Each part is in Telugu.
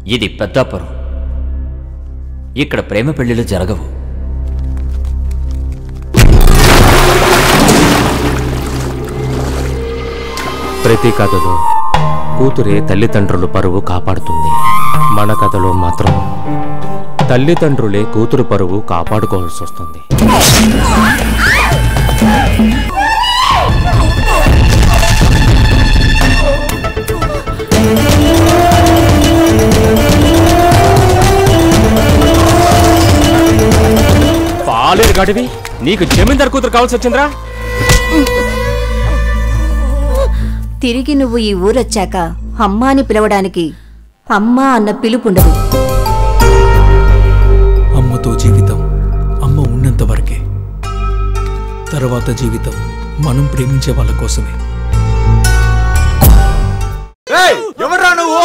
ఇది పెద్దాపురం ఇక్కడ ప్రేమ పెళ్లిళ్ళు జరగవు ప్రతి కథలో కూతురే తల్లిదండ్రులు పరువు కాపాడుతుంది మన కథలో మాత్రం తల్లిదండ్రులే కూతురు పరువు కాపాడుకోవాల్సి వస్తుంది పాలేరు గడివి నీకు జమీందార్ కూతురు కావాల్సి వచ్చిందిరా తిరిగి నువ్వు ఈ ఊరొచ్చాక అమ్మా అని పిలవడానికి అమ్మా అన్న పిలుపుండదు అమ్మతో జీవితం అమ్మ ఉన్నంత వరకే తర్వాత జీవితం మనం ప్రేమించే వాళ్ళ కోసమే ఎవర్రా నువ్వు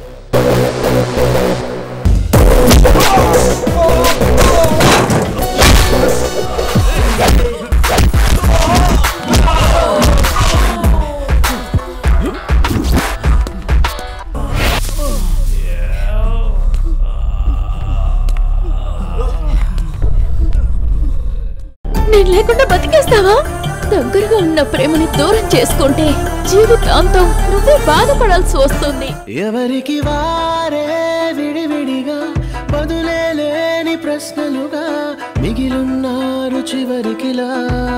నేను లేకుండా బతికేస్తావా దగ్గరగా ఉన్న ప్రేమని దూరం చేసుకుంటే జీవితాంతం నువ్వే బాధపడాల్సి వస్తుంది ఎవరికి వారే విడివిడిగా బదులే లేని ప్రశ్నలుగా మిగిలున్నారు చివరికిలా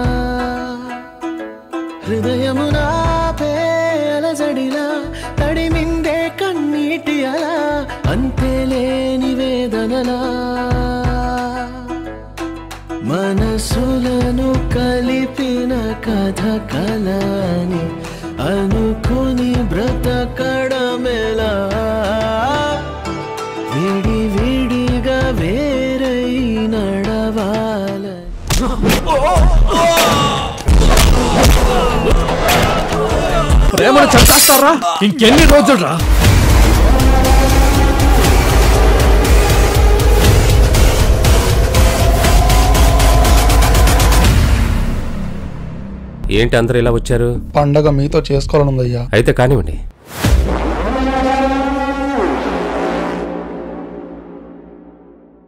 హృదయము నాపే అలజడిలా తడిమిందే కన్నీటి అలా అంతే లేని వేదనలా మనసులను కలిపిన కథ కలని అనుకుని బ్రతకడమెలా విడి విడిగా వేరై నడవాల ప్రేమను చంపేస్తారా ఇంకెన్ని రోజులు రా ఏంటి అందరూ ఇలా వచ్చారు పండగ మీతో చేసుకోవాలనుందయ్యా అయితే కానివ్వండి